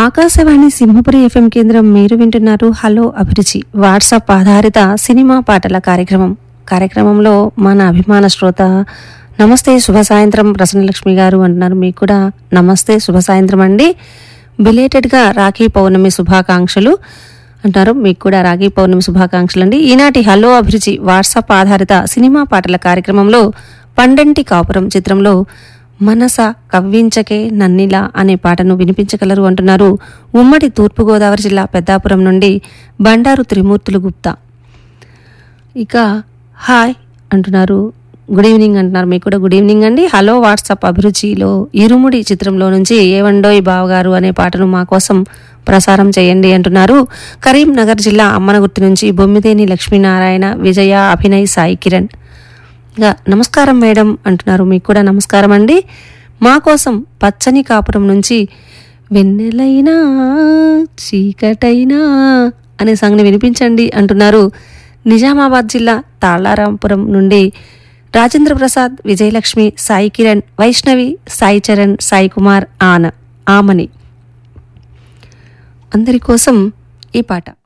Akashvani Simhapuri FM కేంద్రం మీరు వింటున్నారు హలో అభిరుచి వాట్సాప్ ఆధారిత సినిమా పాటల కార్యక్రమం కార్యక్రమంలో మన అభిమాన శ్రోత నమస్తే శుభ సాయంత్రం ప్రసన్నలక్ష్మి గారు అంటున్నారు మీకు కూడా నమస్తే శుభ సాయంత్రం అండి బిలేటెడ్గా రాఖీ పౌర్ణమి శుభాకాంక్షలు అంటారు మీకు కూడా రాఖీ పౌర్ణమి శుభాకాంక్షలు అండి ఈనాటి హలో అభిరుచి వాట్సాప్ ఆధారిత సినిమా పాటల కార్యక్రమంలో పండంటి కాపురం చిత్రంలో మనస కవ్వించకే నన్నిలా అనే పాటను వినిపించగలరు అంటున్నారు ఉమ్మడి తూర్పుగోదావరి జిల్లా పెద్దాపురం నుండి బండారు త్రిమూర్తులు గుప్తా ఇక హాయ్ అంటున్నారు గుడ్ ఈవినింగ్ అంటున్నారు మీకు కూడా గుడ్ ఈవినింగ్ అండి హలో వాట్సాప్ అభిరుచిలో ఇరుముడి చిత్రంలో నుంచి ఏవండోయ్ బావగారు అనే పాటను మా కోసం ప్రసారం చేయండి అంటున్నారు కరీంనగర్ జిల్లా అమ్మనగుర్తి నుంచి బొమ్మిదేని లక్ష్మీనారాయణ విజయ అభినయ్ సాయి కిరణ్ ఇక నమస్కారం మేడం అంటున్నారు మీకు కూడా నమస్కారం అండి మా కోసం పచ్చని కాపురం నుంచి వెన్నెలైనా చీకటైనా అనే సాంగ్ని వినిపించండి అంటున్నారు నిజామాబాద్ జిల్లా తాళారాంపురం నుండి రాజేంద్ర ప్రసాద్ విజయలక్ష్మి సాయి కిరణ్ వైష్ణవి సాయి చరణ్ సాయి కుమార్ ఆన ఆమని అందరి కోసం ఈ పాట